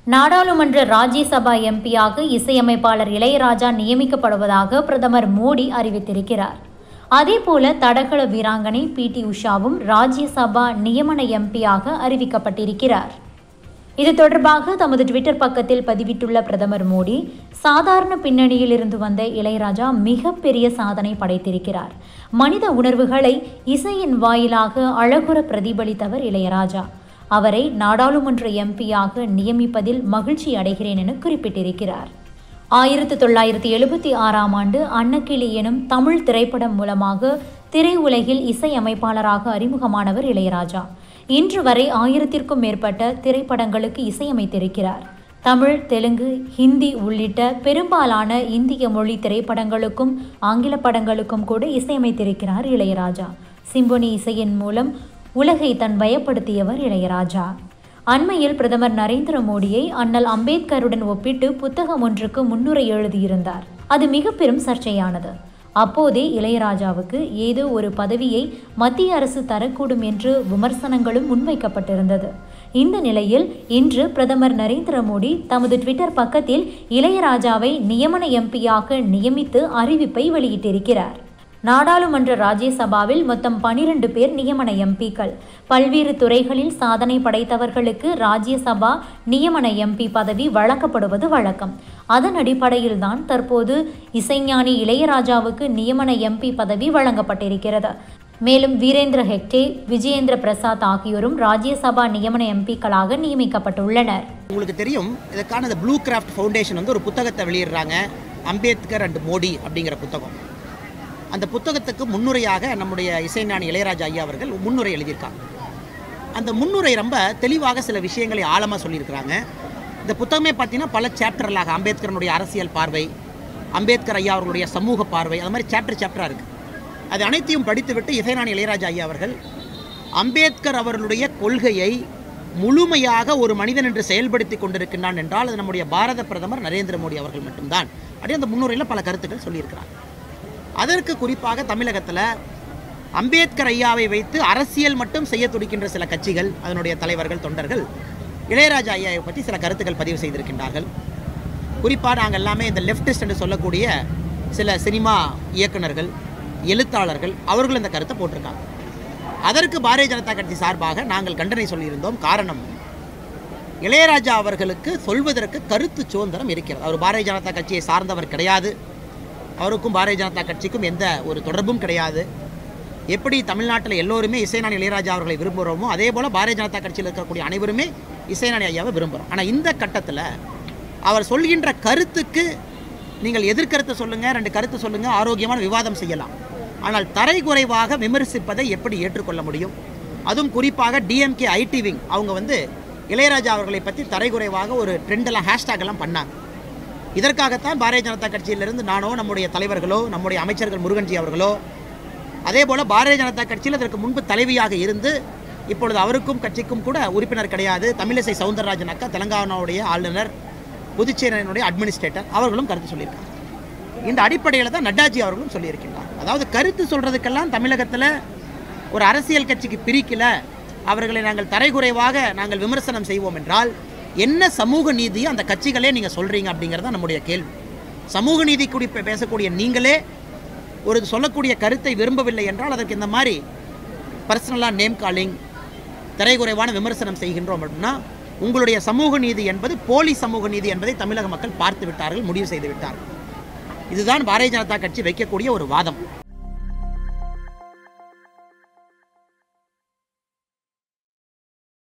நாடாளுமன்ற ராஜ்யசபா எம்பியாக இசையமைப்பாளர் இளையராஜா நியமிக்கப்படுவதாக பிரதமர் மோடி அறிவித்திருக்கிறார் அதேபோல தடகள வீராங்கனை பி டி உஷாவும் ராஜ்யசபா நியமன எம்பியாக அறிவிக்கப்பட்டிருக்கிறார் இது தொடர்பாக தமது ட்விட்டர் பக்கத்தில் பதிவிட்டுள்ள பிரதமர் மோடி சாதாரண பின்னணியில் இருந்து வந்த இளையராஜா மிகப்பெரிய சாதனை படைத்திருக்கிறார் மனித உணர்வுகளை இசையின் வாயிலாக அழகுற பிரதிபலித்தவர் இளையராஜா அவரை நாடாளுமன்ற எம்பியாக நியமிப்பதில் மகிழ்ச்சி அடைகிறேன் என குறிப்பிட்டிருக்கிறார் ஆயிரத்தி தொள்ளாயிரத்தி எழுபத்தி ஆறாம் ஆண்டு அன்னக்கிளி எனும் தமிழ் திரைப்படம் மூலமாக திரையுலகில் இசையமைப்பாளராக அறிமுகமானவர் இளையராஜா இன்று வரை ஆயிரத்திற்கும் மேற்பட்ட திரைப்படங்களுக்கு இசையமைத்திருக்கிறார் தமிழ் தெலுங்கு ஹிந்தி உள்ளிட்ட பெரும்பாலான இந்திய மொழி திரைப்படங்களுக்கும் ஆங்கில படங்களுக்கும் கூட இசையமைத்திருக்கிறார் இளையராஜா சிம்பொனி இசையின் மூலம் உலகை தன் வயப்படுத்தியவர் இளையராஜா அண்மையில் பிரதமர் நரேந்திர மோடியை அண்ணல் அம்பேத்கருடன் ஒப்பிட்டு புத்தகம் ஒன்றுக்கு முன்னுரை எழுதியிருந்தார் அது மிக பெரும் சர்ச்சையானது அப்போதே இளையராஜாவுக்கு ஏதோ ஒரு பதவியை மத்திய அரசு தரக்கூடும் என்று விமர்சனங்களும் முன்வைக்கப்பட்டிருந்தது இந்த நிலையில் இன்று பிரதமர் நரேந்திர மோடி தமது ட்விட்டர் பக்கத்தில் இளையராஜாவை நியமன எம்பியாக நியமித்து அறிவிப்பை வெளியிட்டிருக்கிறார் நாடாளுமன்ற ராஜ்யசபாவில் மொத்தம் பனிரெண்டு பேர் நியமன எம்பிக்கள் பல்வேறு துறைகளில் சாதனை படைத்தவர்களுக்கு ராஜ்யசபா நியமன எம்பி பதவி வழங்கப்படுவது வழக்கம் அதன் அடிப்படையில் தான் தற்போது இசைஞானி இளையராஜாவுக்கு நியமன எம்பி பதவி வழங்கப்பட்டிருக்கிறது மேலும் வீரேந்திர ஹெக்டே விஜயேந்திர பிரசாத் ஆகியோரும் ராஜ்யசபா நியமன எம்பிக்களாக நியமிக்கப்பட்டுள்ளனர் உங்களுக்கு தெரியும் இதற்கான இந்த ப்ளூ கிராஃப்ட் ஃபவுண்டேஷன் வந்து ஒரு புத்தகத்தை வெளியிடுறாங்க அம்பேத்கர் அண்ட் மோடி அப்படிங்கிற புத்தகம் அந்த புத்தகத்துக்கு முன்னுரையாக நம்முடைய இசைஞானி இளையராஜா ஐயா அவர்கள் முன்னுரை எழுதியிருக்காங்க அந்த முன்னுரை ரொம்ப தெளிவாக சில விஷயங்களை ஆழமாக சொல்லியிருக்கிறாங்க இந்த புத்தகமே பார்த்தீங்கன்னா பல சாப்டர்களாக அம்பேத்கரனுடைய அரசியல் பார்வை அம்பேத்கர் ஐயா அவர்களுடைய சமூக பார்வை அது மாதிரி சாப்டர் சாப்டராக இருக்குது அது அனைத்தையும் படித்துவிட்டு இசைஞானி இளையராஜா ஐயா அவர்கள் அம்பேத்கர் அவர்களுடைய கொள்கையை முழுமையாக ஒரு மனிதன் என்று செயல்படுத்தி கொண்டிருக்கின்றான் என்றால் அது நம்முடைய பாரத பிரதமர் நரேந்திர மோடி அவர்கள் மட்டும்தான் அப்படி அந்த முன்னுரையில் பல கருத்துக்கள் சொல்லியிருக்கிறார் அதற்கு குறிப்பாக தமிழகத்தில் அம்பேத்கர் ஐயாவை வைத்து அரசியல் மட்டும் செய்ய துடிக்கின்ற சில கட்சிகள் அதனுடைய தலைவர்கள் தொண்டர்கள் இளையராஜா ஐயாவை பற்றி சில கருத்துக்கள் பதிவு செய்திருக்கின்றார்கள் குறிப்பாக நாங்கள் எல்லாமே இந்த லெஃப்டிஸ்ட் என்று சொல்லக்கூடிய சில சினிமா இயக்குனர்கள் எழுத்தாளர்கள் அவர்கள் இந்த கருத்தை போட்டிருக்காங்க அதற்கு பாரதிய ஜனதா கட்சி சார்பாக நாங்கள் கண்டனை சொல்லியிருந்தோம் காரணம் இளையராஜா அவர்களுக்கு சொல்வதற்கு கருத்து சுதந்திரம் இருக்கிறது அவர் பாரதிய ஜனதா கட்சியை சார்ந்தவர் கிடையாது அவருக்கும் பாரதிய ஜனதா கட்சிக்கும் எந்த ஒரு தொடர்பும் கிடையாது எப்படி தமிழ்நாட்டில் எல்லோருமே இசைஞானி இளையராஜா அவர்களை விரும்புகிறோமோ அதே போல் பாரதிய ஜனதா கட்சியில் இருக்கக்கூடிய அனைவருமே இசைஞானி ஐயாவை விரும்புகிறோம் ஆனால் இந்த கட்டத்தில் அவர் சொல்கின்ற கருத்துக்கு நீங்கள் எதிர்கருத்து சொல்லுங்கள் ரெண்டு கருத்து சொல்லுங்கள் ஆரோக்கியமான விவாதம் செய்யலாம் ஆனால் தரைக்குறைவாக விமர்சிப்பதை எப்படி ஏற்றுக்கொள்ள முடியும் அதுவும் குறிப்பாக டிஎம்கே ஐடி விங் அவங்க வந்து இளையராஜா அவர்களை பற்றி தரைக்குறைவாக ஒரு ட்ரெண்டெல்லாம் ஹேஷ்டாக் எல்லாம் பண்ணாங்க இதற்காகத்தான் பாரதிய ஜனதா கட்சியிலிருந்து நானோ நம்முடைய தலைவர்களோ நம்முடைய அமைச்சர்கள் முருகன்ஜி அவர்களோ அதே போல் பாரதிய ஜனதா கட்சியில் அதற்கு முன்பு தலைவியாக இருந்து இப்பொழுது அவருக்கும் கட்சிக்கும் கூட உறுப்பினர் கிடையாது தமிழிசை சவுந்தரராஜன் அக்கா தெலங்கானாவுடைய ஆளுநர் புதுச்சேரியினுடைய அட்மினிஸ்ட்ரேட்டர் அவர்களும் கருத்து சொல்லியிருக்காங்க இந்த அடிப்படையில் தான் நட்டாஜி அவர்களும் சொல்லியிருக்கின்றார் அதாவது கருத்து சொல்கிறதுக்கெல்லாம் தமிழகத்தில் ஒரு அரசியல் கட்சிக்கு பிரிக்கல அவர்களை நாங்கள் தரைகுறைவாக நாங்கள் விமர்சனம் செய்வோம் என்றால் என்ன சமூக நீதியை அந்த கட்சிகளே நீங்கள் சொல்கிறீங்க அப்படிங்கிறது தான் நம்முடைய கேள்வி சமூக நீதி கூடி பே- பேசக்கூடிய நீங்களே ஒரு சொல்லக்கூடிய கருத்தை விரும்பவில்லை என்றால் அதற்கு இந்த மாதிரி பர்சனலாக நேம் காலிங் திரைகுறைவான விமர்சனம் செய்கின்றோம் அப்படின்னா உங்களுடைய சமூக நீதி என்பது போலி சமூக நீதி என்பதை தமிழக மக்கள் பார்த்து விட்டார்கள் முடிவு செய்து விட்டார்கள் இதுதான் பாரதிய ஜனதா கட்சி வைக்கக்கூடிய ஒரு வாதம்